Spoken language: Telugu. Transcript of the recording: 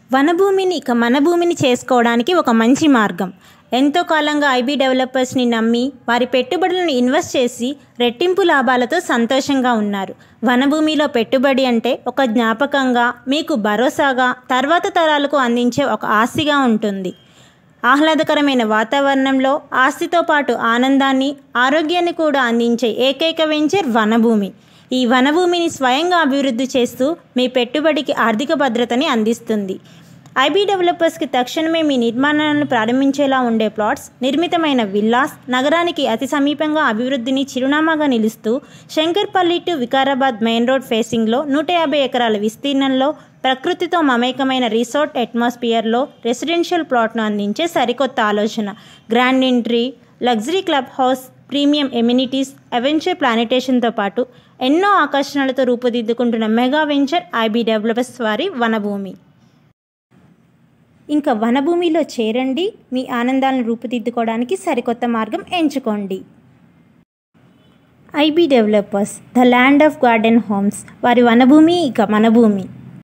వనభూమిని ఇక మన భూమిని చేసుకోవడానికి ఒక మంచి మార్గం ఎంతో కాలంగా ఐబీ డెవలపర్స్ని నమ్మి వారి పెట్టుబడులను ఇన్వెస్ట్ చేసి రెట్టింపు లాభాలతో సంతోషంగా ఉన్నారు వనభూమిలో పెట్టుబడి అంటే ఒక జ్ఞాపకంగా మీకు భరోసాగా తర్వాత తరాలకు అందించే ఒక ఆస్తిగా ఉంటుంది ఆహ్లాదకరమైన వాతావరణంలో ఆస్తితో పాటు ఆనందాన్ని ఆరోగ్యాన్ని కూడా అందించే ఏకైక వెంచర్ వనభూమి ఈ వనభూమిని స్వయంగా అభివృద్ధి చేస్తూ మీ పెట్టుబడికి ఆర్థిక భద్రతని అందిస్తుంది ఐబీ డెవలపర్స్కి తక్షణమే మీ నిర్మాణాలను ప్రారంభించేలా ఉండే ప్లాట్స్ నిర్మితమైన విల్లాస్ నగరానికి అతి సమీపంగా అభివృద్ధిని చిరునామాగా నిలుస్తూ Shankarpalli to Vikarabad main road ఫేసింగ్లో నూట యాభై ఎకరాల విస్తీర్ణంలో ప్రకృతితో మమేకమైన రిసార్ట్ అట్మాస్ఫియర్లో రెసిడెన్షియల్ ప్లాట్ను అందించే సరికొత్త ఆలోచన grand entry luxury club house premium amenities adventure ప్లానిటేషన్తో పాటు ఎన్నో ఆకర్షణలతో రూపుదిద్దుకుంటున్న మెగా వెంచర్ ఐబీ డెవలపర్స్ వారి వనభూమి ఇంకా వనభూమిలో చేరండి మీ ఆనందాలను రూపుదిద్దుకోవడానికి సరికొత్త మార్గం ఎంచుకోండి IB developers the land of garden homes వారి వనభూమి ఇక మన భూమి